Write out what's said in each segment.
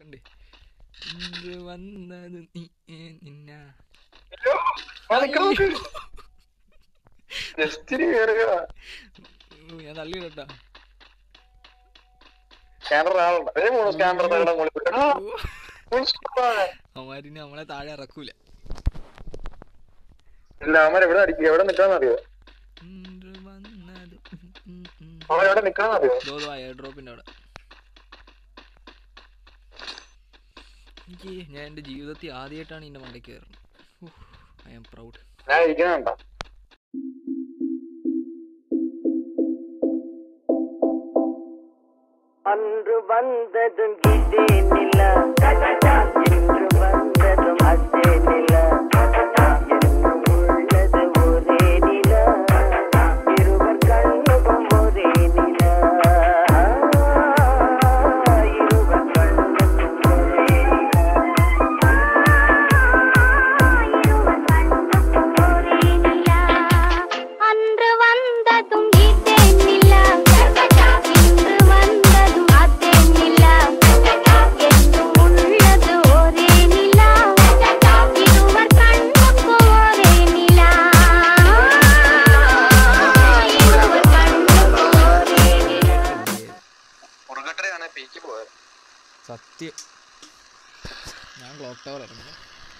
ഉണ്ട് ഇன்று വന്നത് നീ ഏ, നിന്ന ജസ്റ്റിന് കേറുക ഉം, ഞാൻ തള്ളി കേട്ടാ സ്കാനർ ആളുണ്ട് അതേ മൂന്ന് സ്കാനർ തങ്ങളുടെ മുകളിൽ പോയി. എടാ, full squad ആണ്. അവന്മാരിനി നമ്മളെ താഴെ ഇറക്കൂല ഇല്ല അവന്മാർ എവിടെ അടിക്കുക എവിടെ നിക്കാന്നറിയോ ഇன்று വന്നത് ഉം, ഉം, ഉം. അവൻ എവിടെ നിക്കാന്നറിയോ ദോ ദോ എയർ ഡ്രോപ്പിന്റെ അവിടെ എനിക്ക് ഞാൻ എൻ്റെ ജീവിതത്തിൽ ആദ്യമായിട്ടാണ് ഇതിൻ്റെ മണ്ടയ്ക്ക് കയറുന്നത് ഐ ആം പ്രൗഡ് ഞാൻ ഇരിക്കുന്നുണ്ടോ அன்று வந்ததும் இதே நிலா இன்று வந்ததும் அதே நிலா என்னும் உள்ளது ஒரே நிலா இருவர் கண்ணுக்கும் ஒரே நிலா இருவர் கண்ணுக்கும் ஒரே அன்று வந்ததும் இதே நிலா இன்று வந்ததும் அதே நிலா என்றும் உள்ளது ஒரே நிலா இருவர் கண்ணுக்கு ஒரே நிலா இருவர் கண்ணுக்கு ஒரே நிலா മുറുകട്ടരയാണ് പീക്ക് പോയത് സത്യം ഞാൻ ക്ലോക്ക് ടവർ ഇറങ്ങി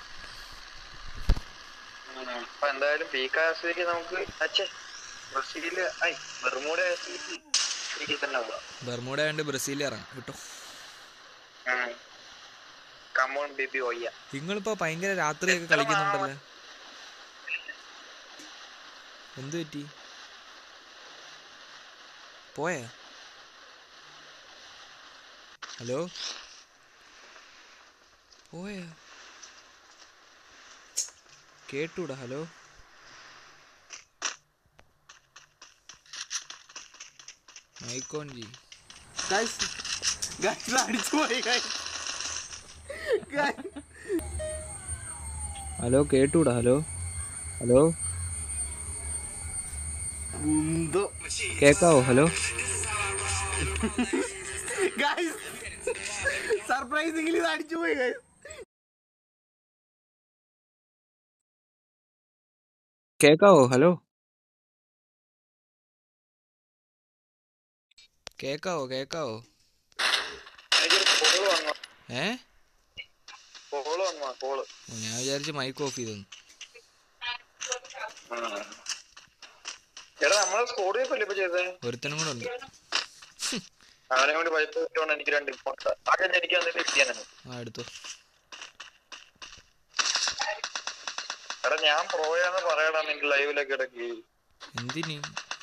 അപ്പൊ എന്തായാലും പീക്ക് ആസ്വദിക്ക് നമുക്ക് അച്ഛേ ബ്രസീല് ഐ ബെർമൂഡ ആസ്വദിക്ക് പീക്കിൽ തന്നെ പോവാം ബർമൂഡ കണ്ട് ബ്രസീലിൽ ഇറങ്ങാം കേട്ടോ കമോൺ ബേബി ഓയ്യ നിങ്ങളിപ്പോ ഭയങ്കര രാത്രിയൊക്കെ കളിക്കുന്നുണ്ടല്ലോ എന്തു പറ്റി പോയാ ഹലോ പോയാ കേട്ടൂടാ ഹലോ മൈക്കോൺ ജി ഹലോ കേട്ടൂടാ ഹലോ ഹലോ കേക്കാവോ ഹലോ സർപ്രൈസിംഗിൽ ഇത് അടിച്ചു പോയി guys. കേക്കാവോ ഹലോ കേക്കാവോ കേക്കാവോ എനിക്കൊരു കോള് വന്നു ഏ കോള് വന്നു കോള് ഓ, ഞാൻ വിചാരിച്ച് മൈക്ക് ഓഫ് ചെയ്തെന്ന് എടാ നമ്മളെ സ്കോഡ് ചെയ്യപ്പല്ലേ ഇപ്പൊ ചെയ്തേ ഒരുത്തനും കൂടെ ഉണ്ട് അവനെ കൊണ്ട് പൈപ്പ് കിട്ടുകൊണ്ട് എനിക്ക് രണ്ട് ഇമ്പോർട്ട് ആകെ എനിക്ക് വന്നിട്ട് കിട്ടിയാണ് ആ എടുത്തോ എടാ ഞാൻ പ്രോയാന്ന് പറയടാ നിന്റെ ലൈവിലൊക്കെ ഇടയ്ക്ക് എന്തിന്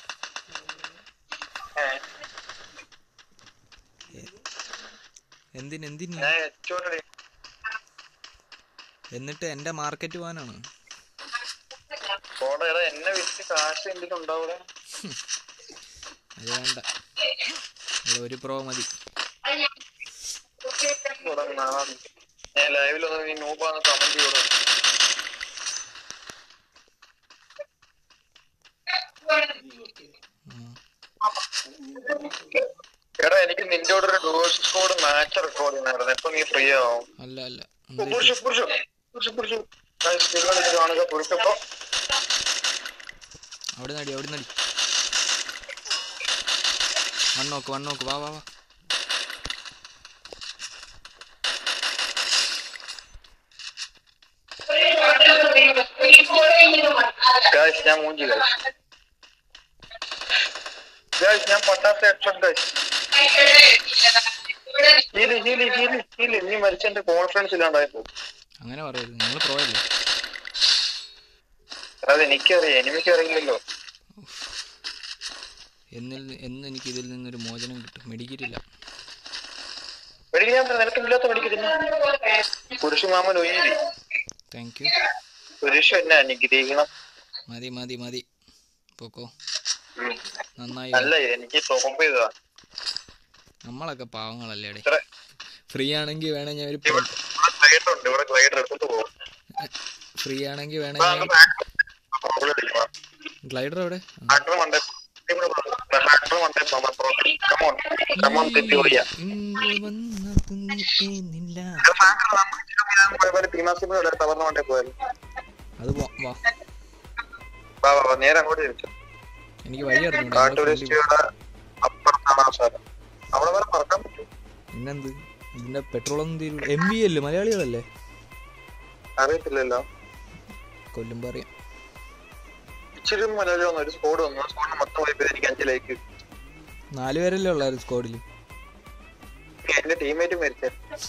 എന്തിന് എന്തിന് ഞാൻ എച്ചോടെ എന്നിട്ട് എന്റെ മാർക്കറ്റ് പോകാനാണ് കോട എടാ എന്നെ വിറ്റ് കാശ് എന്തെങ്കിലും ഉണ്ടാവൂടെ അത് വേണ്ട ഇവിടെ ഒരു പ്രോ മതി ഇവിടെ നാളെ ഞാൻ ലൈവിലൊന്ന് നീ നൂപ്പാന്ന് കമന്റ് ചെയ്തോളൂ ആ. എടാ എനിക്ക് നിന്റെ കൂടെ ഒരു ഡുവോഴ്സ് സ്കോഡ് മാച്ച് റെക്കോർഡ് ചെയ്യണമായിരുന്നു എപ്പൊ നീ ഫ്രീ ആവും അല്ല അല്ല ഓ, പുരുഷ പുരുഷ പുരുഷ പുരുഷ Guys, നിങ്ങൾ ഇത് കാണുക പുരുഷപ്പോ അവിടെ നടി അവിടെ നടി വണ്ണോക്ക് വണ്ണോക്ക് വാ വാ വാ ഗായ്സ് ഞാൻ മൂഞ്ചി ഗായ്സ് ഗായ്സ് ഞാൻ പട്ടാസ് headshot guys heal heal heal heal നീ മരിച്ചെന്റെ കോൺഫിഡൻസ് ഇല്ലാണ്ടായിപ്പോ അങ്ങനെ പറയരുത് നിങ്ങൾ പ്രോ അല്ലേ അത് എനിക്കറിയാം എനിമിക്ക് അറിയില്ലല്ലോ എന്നിൽ എന്ന് എനിക്ക് ഇതിൽ നിന്നൊരു മോചനം കിട്ടും മെഡിക്കറ്റില്ല മെഡിക്കൽ ഞാൻ നിനക്ക് ഇല്ലാത്ത മെഡിക്കൽ പുരുഷ മാമൻ ഒയ്യിരി താങ്ക് യു പുരുഷ എന്നെ അനുഗ്രഹിക്കണം മതി മതി മതി പോക്കോ ഉം. നന്നായി അല്ല എനിക്ക് ടോപ്പ് ചെയ്തതാ നമ്മളൊക്കെ പാവങ്ങളല്ലേടെ ഇത്ര ഫ്രീ ആണെങ്കിൽ വേണേ ഞാൻ ഒരു ഇവിടെ ഗ്ലൈഡർ ഉണ്ട് ഇവിടെ ഗ്ലൈഡർ എടുത്തിട്ട് പോകും ഫ്രീ ആണെങ്കിൽ വേണേ വാ, ഞാൻ അങ്ങ് back roll അടിക്കാം. ഗ്ലൈഡർ എവിടെ ആ. Hacker മണ്ടേ ഇവിടെ വാ. Hacker മണ്ടേ പോകാം. Come on. Come on, തെറ്റി പോയ ഇന്ന് വന്ന എന്നില്ല തവർന്ന കൊണ്ടേ പോയാലും അത് പോ- വാ വാ വാ വാ നേരെ അങ്ങോട്ട് തിരിച്ചു എനിക്ക് വഴി അറിഞ്ഞൂടാ. ആ നമ്മള് front ൽ പോ- ടൂറിസ്റ്റുകളുടെ അപ്പുറത്താണ് ആ സ്ഥലം അവിടെ വരെ പറക്കാൻ പറ്റും പിന്നെന്ത് ഇതിന്റെ പെട്രോളൊന്നും തീരൂല എം ബി അല്ലേ മലയാളികളല്ലേ അറിയത്തില്ലല്ലോ കൊല്ലുമ്പോ അറിയാം ഇച്ചിരി മലയാളി വന്നു ഒരു സ്കോഡ് വന്നു സ്കോഡിന് മൊത്തം പോയി എനിക്ക് അഞ്ചിലേക്ക് നാല് പേരല്ലേ ഉള്ളായിരുന്നു സ്ക്വാഡിൽ എന്റെ ടീമേറ്റ് മരിച്ച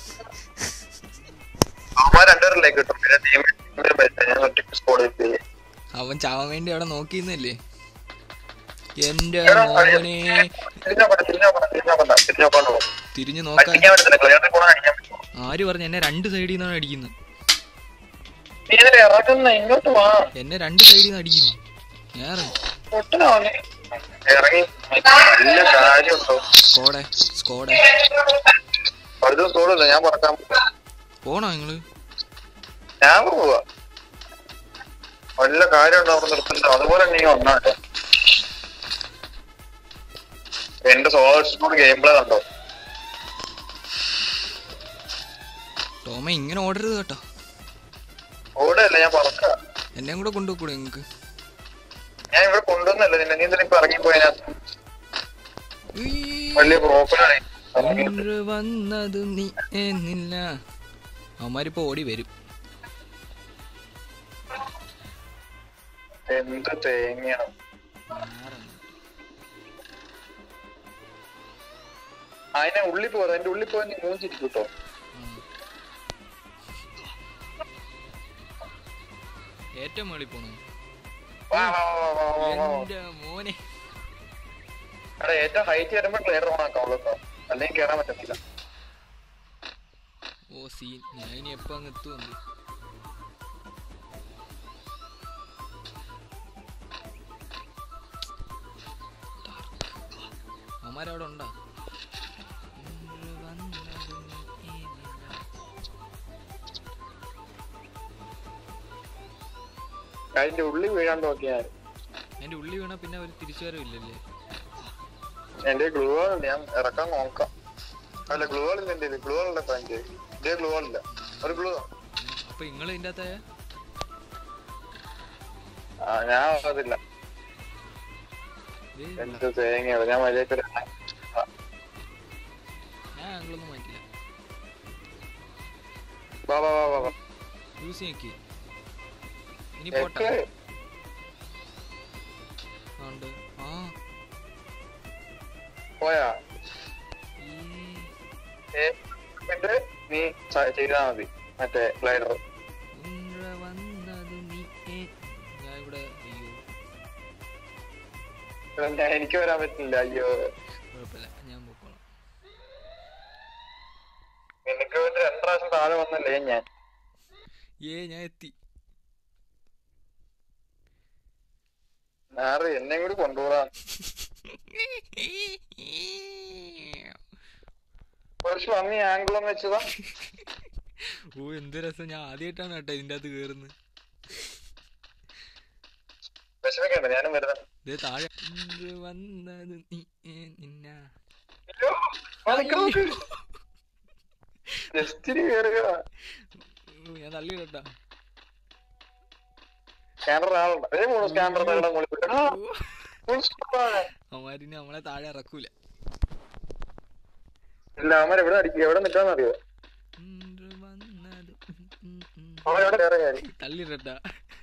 അവന്മാർ രണ്ടുപേരിലേക്ക് കിട്ടും പിന്നെ ടീമേറ്റ് മരിച്ച ഞാൻ ഒറ്റയ്ക്ക് സ്കോഡ് പോയി അവൻ ചാവാൻ വേണ്ടി അവിടെ നോക്കിയിരുന്നല്ലേ എന്റെ എടാ, മോനെ തിരിഞ്ഞോക്കണ്ട തിരിഞ്ഞോക്കണ്ട തിരിഞ്ഞോക്കണ്ട തിരിഞ്ഞോക്കാണ്ട് പോകും തിരിഞ്ഞു നോക്കാൻ അടിക്കാൻ പറ്റത്തില്ല ക്ലിയറിൽ കൂടെ അടിക്കാൻ പറ്റും ആര് പറഞ്ഞു എന്നെ രണ്ട് സൈഡിൽ നിന്നാണ് അടിക്കുന്നത് നീ ഇതിൽ ഇറങ്ങുന്ന ഇങ്ങോട്ട് വാ എന്നെ രണ്ട് സൈഡിൽ നിന്ന് അടിക്കുന്നു ഞാൻ ഇറങ്ങി പൊട്ടനാവനെ ഇറങ്ങി നല്ല കാര്യമുണ്ടോ സ്കോഡെ സ്കോഡെ അടുത്ത സ്കോഡില്ല ഞാൻ പറക്കാൻ പോവാ. പോണോ നിങ്ങള് ഞാൻ പോവാ വല്ല കാര്യമുണ്ടോ അവിടെ നിർത്തുന്നത് അതുപോലെ നീ ഒന്നാട്ടെ എന്റെ സോളോട് ഗെയിം പ്ലേ കണ്ടോ ടോമ ഇങ്ങനെ ഓടരുത് കേട്ടോ ഓടല്ല ഞാൻ പറക്ക എന്നെയും കൂടെ കൊണ്ടുപോകൂടെ നിങ്ങക്ക് ഞാൻ ഇവിടെ കൊണ്ടുവന്നല്ല നിന്നെ നീ എന്തിനാ ഇപ്പൊ ഇറങ്ങിപ്പോയതിനകത്ത് വലിയ ബ്രോക്കറാണ് ഇன்று വന്നത് നീ എന്നില്ല അവന്മാരിപ്പോ ഓടി വരും എന്ത് തേങ്ങയാണ് അതിനെ ഉള്ളിൽ പോകാം എന്റെ ഉള്ളിൽ പോകാൻ നീ മൂഞ്ചിരിക്കും കേട്ടോ ഏറ്റവും മേളിൽ പോണോ വാ, വാ, വാ, വാ, വാ, വാ. എന്റെ മോനെ എടാ ഏറ്റവും ഹൈറ്റ് വരുമ്പോ ക്ലിയർ ഓൺ ആക്കാവുള്ളൂ കേട്ടോ അല്ലെങ്കിൽ കയറാൻ പറ്റത്തില്ല ഓ സീൻ ഞാൻ ഇനി എപ്പോ അങ്ങ് എത്തുവന്ന് അവന്മാരവിടെ ഉണ്ടാ ഇன்று വന്നത് നീ എന്നില്ല. അതിന്റെ ഉള്ളിൽ വീഴാൻ നോക്കിയാ എന്റെ ഉള്ളി വീണാ പിന്നെ അവര് തിരിച്ചു വരവില്ലല്ലേ എന്റെ ഗ്ലൂ ഉണ്ട് ഞാൻ ഇറക്കാൻ നോക്കാം അല്ല ഗ്ലൂ ഇല്ല എന്റെ ഗ്ലൂ ഇല്ല എന്റെ ഇതേ ഗ്ലൂ ഇല്ല ഒരു ഗ്ലൂ അപ്പൊ നിങ്ങൾ ഇതിന്റെ അകത്തായ ആ ഞാൻ അതില്ല എന്ത് തേങ്ങയാണ് ഞാൻ മര്യാദ ഞാൻ ആംഗിളൊന്നും മാറ്റില്ല വാ വാ വാ വാ വാ യൂസ് ചെയ്യക്ക് ഇനി പോട്ടെ എക്ക്. ആ, ഉണ്ട് ആ പോയാ ഈ ഏ, എന്നിട്ട് നീ ച- ചെയ്താ മതി മറ്റേ ഗ്ലൈഡർ ഇന്ദ്ര വന്നത് നീ ഏ. ഞാൻ ഇവിടെ അയ്യോ എനിക്ക് വരാൻ പറ്റില്ല അയ്യോ കുഴപ്പമില്ല ഞാൻ പോക്കോളാം എനിക്ക് വേണ്ടി രണ്ട് പ്രാവശ്യം താഴെ വന്നല്ലേ ഞാൻ ഏ ഞാൻ എത്തി ആറ് എന്നെ കൂടി കൊണ്ടുപോകാം കുറച്ച് വന്നി ആംഗിളും വെച്ചതാ ഓ എന്ത് രസം ഞാൻ ആദ്യമായിട്ടാണ് കേട്ടോ ഇതിന്റെ അകത്ത് കേറുന്നത് വിഷമിക്കണ്ട ഞാനും വരുന്നത് ദേ താഴെ ഇന്ദ്ര വന്നത് നീ ഏ നിന്ന ജസ്റ്റിന് കയറുക ഓ, ഞാൻ തള്ളി കേട്ടാ സ്കാനർ ആളുണ്ട് അതേ മൂന്ന് സ്കാനർ തങ്ങളുടെ മുകളിൽ പോയിട്ട്. ആ, full stop ആണ്. അവന്മാരിനി നമ്മളെ താഴെ ഇറക്കൂല ഇല്ല അവന്മാർ എവിടെ അടിക്കുക എവിടെ നിൽക്കാന്നറിയോ ഇന്ദ്ര വന്നത് ഉം, ഉം, ഉം. അവരെവിടെ കയറി കാര്യം തള്ളിയിടട്ടാ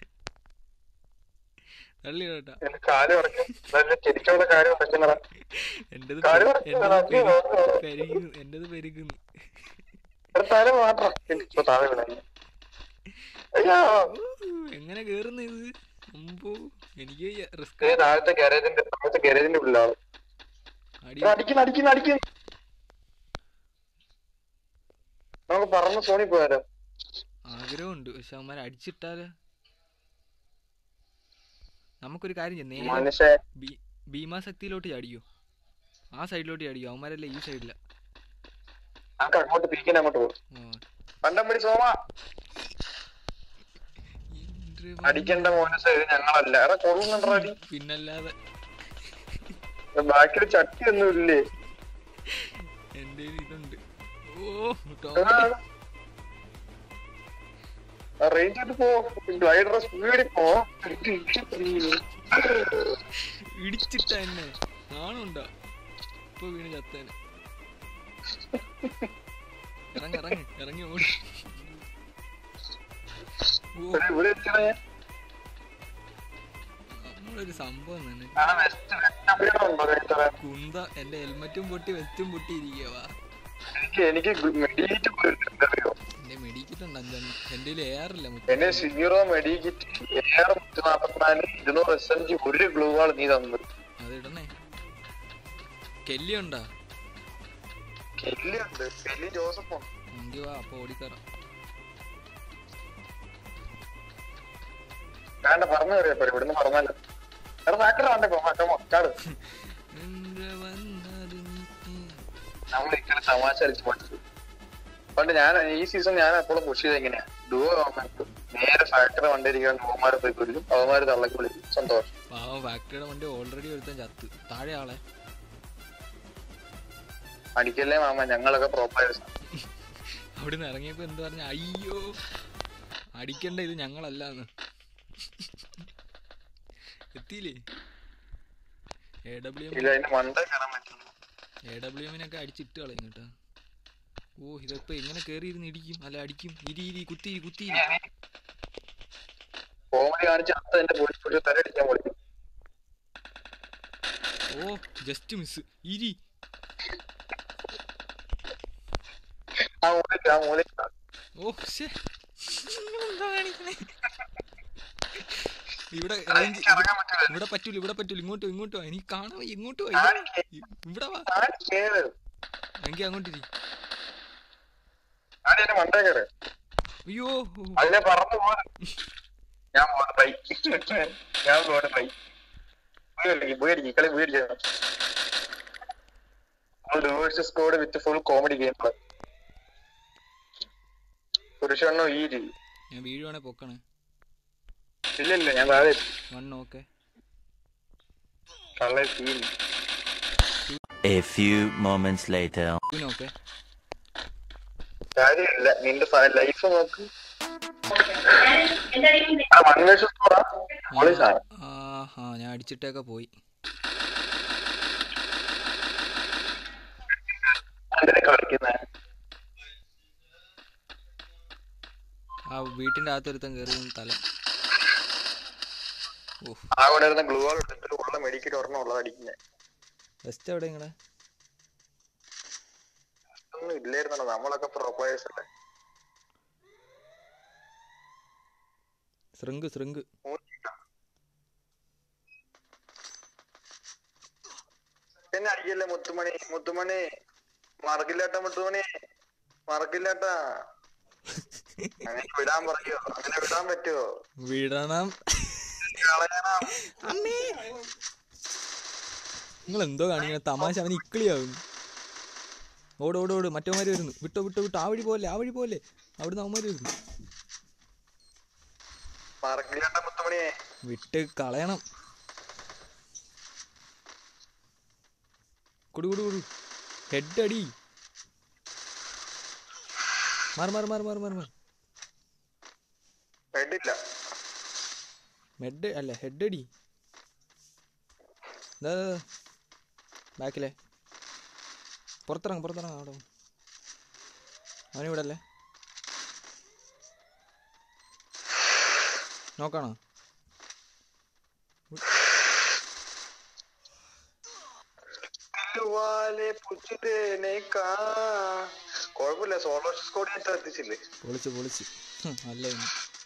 തള്ളിയിടട്ടാ എന്റെ കാല് ഉറക്കും നല്ല ശരിക്കുള്ള കാര്യം ഉറക്കുന്നതാ എന്റേത് കാല് പെരു- ഉറക്കും എന്റേത് നടക്കി പെരു- പെരുകുന്നു എന്റേത് പെരുകുന്നു തല മാത്രം എനിക്കിപ്പോ താഴെ വിടാൻ അയ്യോ ഊ, എങ്ങനെ കേറുന്നു ഇത് അമ്പോ എനിക്ക് റിസ്ക് ഏ, താഴത്തെ ഗാരേജിന്റെ താഴത്തെ ഗാരേജിന്റെ ഉള്ളിലാണ് അടി അടിക്കുന്നു അടിക്കുന്നു അടിക്കുന്നു നമുക്ക് പറന്ന് സോണി പോയാലോ ആഗ്രഹമുണ്ട് പക്ഷെ അവന്മാരെ അടിച്ചിട്ടാല് നമുക്കൊരു കാര്യം ചെയ്യാം നേരെ മനുഷ്യ ഭീ- ഭീമാശക്തിയിലോട്ട് ചാടിയോ ആ സൈഡിലോട്ട് ചാടിയോ അവന്മാരല്ലേ ഈ സൈഡില നമുക്ക് അങ്ങോട്ട് പിരിക്കാൻ അങ്ങോട്ട് പോകും പണ്ടം പിടി സോമ അടിക്കേണ്ട മോനെ സൈഡ് ഞങ്ങളല്ല എടാ കൊള്ളുന്നുണ്ടോ അടി പിന്നല്ലാതെ ബാക്കിൽ ചട്ടി ഒന്നും ഇല്ലേ എന്റെ ഇതുണ്ട് ഓ ഓ ടോം റേഞ്ച് ആയിട്ട് പോ ഗ്ലൈഡർ സ്പീഡിൽ പോ ഇടിച്ചിട്ട എന്നെ നാണുണ്ടോ ഇപ്പൊ വീണ് ചത്തേനെ ഇറങ്ങി ഇറങ്ങി ഇറങ്ങി ഓടി ഓ ഇവിടെ എത്തിയാണ് ഞാൻ നമ്മളൊരു സംഭവം തന്നെ ആ വെസ്റ്റ് വെസ്റ്റ് അപ്ഗ്രേഡ് ഉണ്ടോ റേഞ്ചറെ കുന്ത എന്റെ ഹെൽമെറ്റും പൊട്ടി വെച്ചും പൊട്ടി ഇരിക്കവാ എനിക്ക് എനിക്ക് മെഡിക്കേറ്റ് പോയിട്ടുണ്ട് അറിയോ എന്റെ മെഡിക്കറ്റ് ഉണ്ട് അഞ്ചാണ് എന്റെ എയറില്ല എന്റെ സീറോ മെഡിക്കിറ്റ് ഏറെ നൂറ്റി നാപ്പത്തിനാല് ഇരുന്നൂറ് എസ് എം ജി ഒരു ഗ്ലൂ വാൾ നീ തന്നത് അത് ഇടണേ കെല്ലി ഉണ്ടാ കെല്ലി ഉണ്ട് കെല്ലി ജോസഫ് ഉണ്ട് എങ്കിൽ വാ അപ്പൊ ഓടിക്കറാം വേണ്ട പറഞ്ഞു കയറിയപ്പോ ഇവിടുന്ന് പറഞ്ഞാലോ എടാ ഫാക്ടറി വേണ്ട ഇപ്പൊ മക്ക മക്കാട് നമ്മൾ ഇങ്ങനെ തമാശ കളിച്ച് പഠിച്ചു പണ്ട് ഞാൻ ഈ സീസൺ ഞാൻ എപ്പോഴും പുഷ് ചെയ്ത് എങ്ങനെയാ ഡുവോ ഗവൺമെന്റ് നേരെ ഫാക്ടറി വണ്ടിയിരിക്കാൻ ഡുവോമാരെ പോയി കൊല്ലും അവന്മാര് തള്ളക്കി വിളിക്കും സന്തോഷം പാവം ഫാക്ടറിയുടെ വണ്ടി ഓൾറെഡി ഒരുത്തൻ ചത്ത് താഴെ ആളെ അടിക്കല്ലേ മാമ ഞങ്ങളൊക്കെ പ്രോപ്പേഴ്സ് അവിടുന്ന് ഇറങ്ങിയപ്പോ എന്ത് പറഞ്ഞ അയ്യോ അടിക്കണ്ട ഇത് ഞങ്ങളല്ലാന്ന് എത്തിയില്ലേ എ ഡബ്ല്യു ഇല്ല അതിന്റെ മണ്ട കയറാൻ പറ്റുന്നു എ ഡബ്ല്യു എമ്മിനൊക്കെ അടിച്ചിട്ട് കളയും കേട്ടോ ഓ ഇതൊക്കെ എങ്ങനെ കയറിയിരുന്ന് ഇടിക്കും അല്ല അടിക്കും ഇരി ഇരി കുത്തി കുത്തി കോമഡി കാണിച്ച് അത്ത എന്റെ പോലീസ് പോലീസ് തലയടിക്കാൻ വിളിക്കും ഓ ജസ്റ്റ് മിസ് ഇരി ആ മൂലയ്ക്ക് ആ മൂലയ്ക്ക് ഓ ശേ നിങ്ങളെന്താ കാണിക്കണേ ഇവിടെ റേഞ്ച് ഇറങ്ങാൻ പറ്റില്ല ഇവിടെ പറ്റൂല ഇവിടെ പറ്റൂല ഇങ്ങോട്ട് ഇങ്ങോട്ട് വാ എനിക്ക് കാണാൻ വയ്യ, ഇങ്ങോട്ട് വാ ഞാൻ ഇവിടെ- ഇവിടെ വാ ഞാൻ കേറ് എങ്കിൽ അങ്ങോട്ട് ഇരി ഞാൻ എന്റെ മണ്ടേ കയറ് അയ്യോ അതിനെ പറന്നു പോവാ ഞാൻ പോവാ ബൈ ഞാൻ പോവാ ബൈ വീടിക്ക് കളി വീടിക്കണം duo vs squad with full comedy game പുരുഷണ്ണോ ഈ രീതി ഞാൻ വീഴുവാണെ പൊക്കണേ ഇല്ല ഇല്ല ഞാൻ താഴെ വൺ ഓക്കെ തള്ളേ തീരി A few moments later. Okay കാര്യമില്ല നിന്റെ ലൈഫ് നോക്ക് ആ വൺ വേഴ്സസ് ഫോറാ പോളീസാണ് ആ ഹാ ഞാൻ അടിച്ചിട്ടൊക്കെ പോയി അതിനെ കളിക്കുന്നേ ആ വീട്ടിന്റെ അകത്തൊരുത്തൻ കയറി നിന്ന് തല ഓ ആ കൊണ്ടിരുന്ന ഗ്ലൂ വാൾ എടുത്തിട്ട് ഉള്ള മെഡിക്കറ്റ് ഒരെണ്ണം ഉള്ളത് അടിക്കുന്നേ ബെസ്റ്റ് എവിടെ നിങ്ങളെ ഒന്നും ഇല്ലായിരുന്നല്ലോ നമ്മളൊക്കെ പ്രൊപ്പേഴ്സ് അല്ലേ ശൃങ്ക് ശൃങ്ക് എന്നെ അടിക്കല്ലേ മുത്തുമണി മുത്തുമണി മറക്കില്ലാട്ട മുത്തുമണി മറക്കില്ലാട്ട അങ്ങനെ വിടാൻ പറയോ അങ്ങനെ വിടാൻ പറ്റുമോ വിടണം കളയണം നിങ്ങൾ എന്തോ കാണിക്കണ തമാശ അവന് ഇക്കിളിയാവും ഓട് ഓട് ഓട് മറ്റവന്മാര് വരുന്നു വിട്ടോ വിട്ടോ വിട്ടോ ആ വഴി പോലെ ആ വഴി പോലെ അവിടുന്ന് അവന്മാര് വരുന്നു മറക്കില്ലാട്ട മുത്തുമണിയെ വിട്ട് കളയണം കുടു കുടു കുടു ഹെഡ് അടി മാറി മാറി മാറി മാറി മാറി മാറി വേണ്ടില്ല മെഡ് അല്ല ഹെഡ് അടി ബാക്കിലെ പുറത്തിറങ്ങ പുറത്തിറങ്ങ അവിടെ പോ. അവനിവിടെ അല്ലേ നോക്കണോ വാലെ പുച്ചിതേനെ കാ കുഴപ്പമില്ല സോളോ സ്കോഡ് ഞാൻ എത്തിച്ചില്ലേ പൊളിച്ച് പൊളിച്ച് ഹും, അല്ല ഇനി.